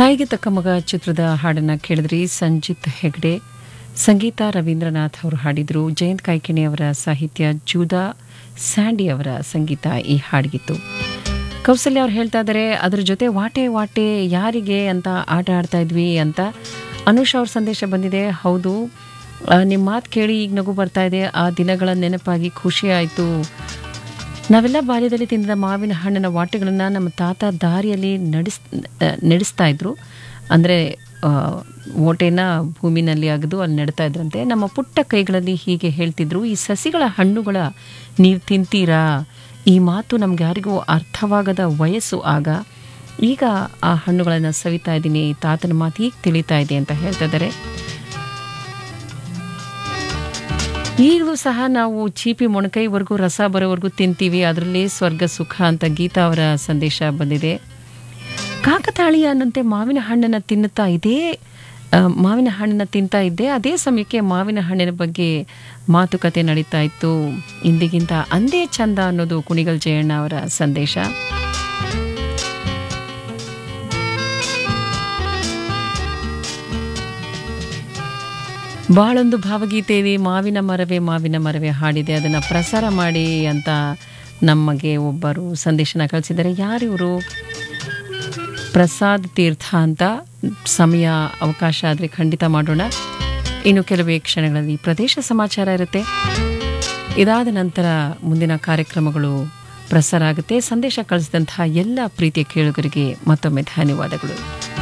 ತಾಯಿಗೆ ತಕ್ಕ ಮಗ ಚಿತ್ರದ ಹಾಡನ್ನು ಕೇಳಿದ್ರಿ ಸಂಜಿತ್ ಹೆಗ್ಡೆ ಸಂಗೀತ ರವೀಂದ್ರನಾಥ್ ಅವರು ಹಾಡಿದರು ಜಯಂತ್ ಕಾಯ್ಕಿಣಿ ಅವರ ಸಾಹಿತ್ಯ ಜೂದಾ ಸ್ಯಾಂಡಿ ಅವರ ಸಂಗೀತ ಈ ಹಾಡಿಗಿತ್ತು ಕೌಸಲ್ಯ ಅವ್ರು ಹೇಳ್ತಾ ಇದ್ದಾರೆ ಅದ್ರ ಜೊತೆ ವಾಟೆ ವಾಟೆ ಯಾರಿಗೆ ಅಂತ ಆಟ ಆಡ್ತಾ ಇದ್ವಿ ಅಂತ ಅನುಷ್ ಅವ್ರ ಸಂದೇಶ ಬಂದಿದೆ ಹೌದು ಆ, ನಿಮ್ಮ ಮಾತು ಕೇಳಿ ಈಗ ನಗು ಬರ್ತಾ ಇದೆ ಆ ದಿನಗಳ ನೆನಪಾಗಿ ಖುಷಿ ಆಯಿತು ನಾವೆಲ್ಲ ಬಾಲ್ಯದಲ್ಲಿ ತಿಂದ ಮಾವಿನ ಹಣ್ಣಿನ ವಾಟೆಗಳನ್ನು ನಮ್ಮ ತಾತ ದಾರಿಯಲ್ಲಿ ನಡೆಸ್ ಆ, ನಡೆಸ್ತಾ ಇದ್ರು ಅಂದರೆ ಓಟೆನ ಭೂಮಿನಲ್ಲಿ ಅಗೆದು ಅಲ್ಲಿ ನೆಡ್ತಾ ಇದ್ರಂತೆ ನಮ್ಮ ಪುಟ್ಟ ಕೈಗಳಲ್ಲಿ ಹೀಗೆ ಹೇಳ್ತಿದ್ರು ಈ ಸಸಿಗಳ ಹಣ್ಣುಗಳ ನೀವು ತಿಂತೀರಾ ಈ ಮಾತು ನಮ್ಗೆ ಯಾರಿಗೂ ಅರ್ಥವಾಗದ ವಯಸ್ಸು ಆಗ ಈಗ ಆ ಹಣ್ಣುಗಳನ್ನು ಸವಿತಾ ಇದ್ದೀನಿ ತಾತನ ಮಾತು ಈಗ ತಿಳಿತಾ ಇದೆ ಅಂತ ಹೇಳ್ತಾ ಇದ್ದಾರೆ ಈಗಲೂ ಸಹ ನಾವು ಚೀಪಿ ಮೊಣಕೈವರೆಗೂ ರಸ ಬರೋವರೆಗೂ ತಿಂತೀವಿ ಅದರಲ್ಲಿ ಸ್ವರ್ಗ ಸುಖ ಅಂತ ಗೀತಾ ಅವರ ಸಂದೇಶ ಬಂದಿದೆ ಕಾಕತಾಳೀಯ ಅನ್ನಂತೆ ಮಾವಿನ ಹಣ್ಣನ್ನು ತಿನ್ನುತ್ತಾ ಇದೇ ಆ, ಮಾವಿನ ಹಣ್ಣನ್ನು ತಿಂತಾ ಇದ್ದೆ ಅದೇ ಸಮಯಕ್ಕೆ ಮಾವಿನ ಹಣ್ಣಿನ ಬಗ್ಗೆ ಮಾತುಕತೆ ನಡೀತಾ ಇತ್ತು ಇಂದಿಗಿಂತ ಅಂದೇ ಚಂದ ಅನ್ನೋದು ಕುಣಿಗಲ್ ಜಯಣ್ಣ ಅವರ ಸಂದೇಶ ಬಾಳೊಂದು ಭಾವಗೀತೆ ಇದೆ ಮಾವಿನ ಮರವೇ ಮಾವಿನ ಮರವೇ ಹಾಡಿದೆ ಅದನ್ನು ಪ್ರಸಾರ ಮಾಡಿ ಅಂತ ನಮಗೆ ಒಬ್ಬರು ಸಂದೇಶನ ಕಳಿಸಿದ್ದಾರೆ ಯಾರಿವರು ಪ್ರಸಾದ್ ತೀರ್ಥ ಅಂತ ಸಮಯ ಅವಕಾಶ ಆದರೆ ಖಂಡಿತ ಮಾಡೋಣ ಇನ್ನು ಕೆಲವೇ ಕ್ಷಣಗಳಲ್ಲಿ ಪ್ರದೇಶ ಸಮಾಚಾರ ಇರುತ್ತೆ ಇದಾದ ನಂತರ ಮುಂದಿನ ಕಾರ್ಯಕ್ರಮಗಳು ಪ್ರಸಾರ ಆಗುತ್ತೆ ಸಂದೇಶ ಕಳಿಸಿದಂತಹ ಎಲ್ಲ ಪ್ರೀತಿಯ ಕೇಳುಗರಿಗೆ ಮತ್ತೊಮ್ಮೆ ಧನ್ಯವಾದಗಳು